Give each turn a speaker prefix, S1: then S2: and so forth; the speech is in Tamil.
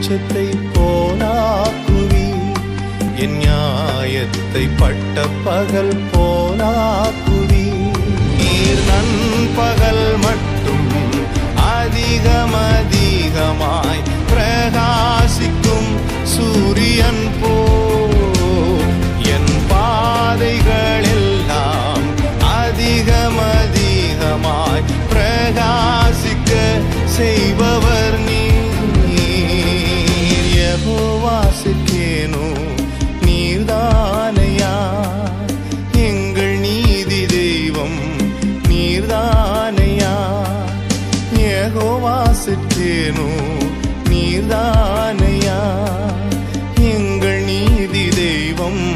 S1: வெளிச்சத்தை போலாக்குவி என் நியாயத்தை பட்ட பகல் போலாக்குவி நீர் நண்பகல் மட்டும் அதிகம் அதிகமாய் பிரகாசிக்கும் சூரியன் போ என் பாதைகள் எல்லாம் அதிகம் அதிகமாய் பிரகாசிக்க செய்பவர் நீர் யெகோவாசுக்கேனோ நீர்தானையா எங்கள் நீதி தெய்வம் நீர்தானையா யெகோவாசுக்கேனோ நீர்தானையா எங்கள் நீதி தெய்வம்